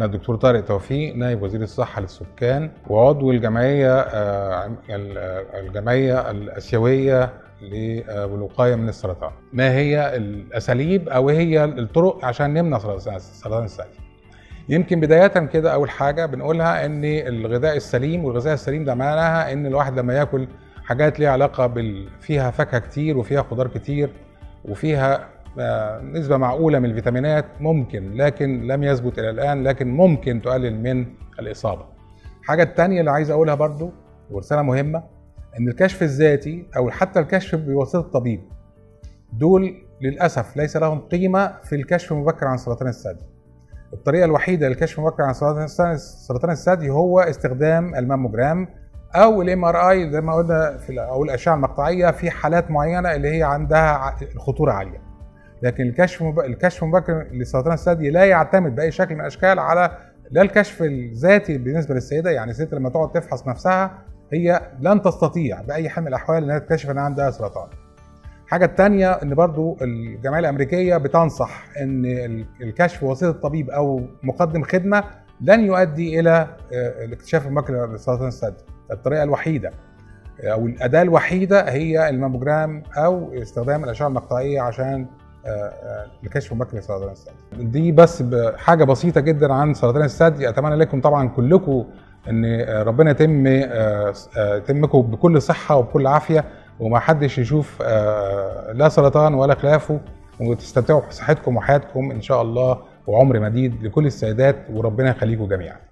أنا الدكتور طارق توفيق نائب وزير الصحة للسكان وعضو الجمعية آه، ال- آه، الجمعية الآسيوية للوقاية من السرطان. ما هي الأساليب أو هي الطرق عشان نمنع سرطان سرطان الثدي؟ يمكن بداية كده أول حاجة بنقولها إن الغذاء السليم والغذاء السليم ده معناها إن الواحد لما ياكل حاجات ليها علاقة بال... فيها فاكهة كتير وفيها خضار كتير وفيها آه، نسبة معقولة من الفيتامينات ممكن لكن لم يثبت إلى الآن لكن ممكن تقلل من الإصابة. الحاجة التانية اللي عايز أقولها برضو ورسالة مهمة إن الكشف الذاتي أو حتى الكشف بواسطة الطبيب دول للأسف ليس لهم قيمة في الكشف المبكر عن سرطان الثدي. الطريقة الوحيدة للكشف المبكر عن سرطان الثدي- سرطان الثدي هو استخدام الماموجرام او الام ار اي زي ما قلنا في ال- او الاشعه المقطعيه في حالات معينه اللي هي عندها ع- خطوره عاليه. لكن الكشف مب... الكشف المبكر لسرطان الثدي لا يعتمد باي شكل من الاشكال على لا الكشف الذاتي بالنسبه للسيده يعني الست لما تقعد تفحص نفسها هي لن تستطيع باي حال من الاحوال انها تكتشف ان عندها سرطان. الحاجة التانية ان برضو الجمعية الامريكية بتنصح ان ال- الكشف بواسطة الطبيب او مقدم خدمة لن يؤدي الى آه، الاكتشاف المبكر لسرطان الثدي. الطريقة الوحيدة او الاداة الوحيدة هي الماموجرام او استخدام الاشعة المقطعية عشان آه، آه، الكشف المبكر لسرطان الثدي. دي بس ب- حاجة بسيطة جدا عن سرطان الثدي اتمنى لكم طبعا كلكم ان آه، ربنا يتم آه، آه، يتمكم بكل صحة وبكل عافية وما حدش يشوف آه، لا سرطان ولا خلافه وتستمتعوا بصحتكم وحياتكم ان شاء الله وعمر مديد لكل السيدات وربنا يخليكم جميعا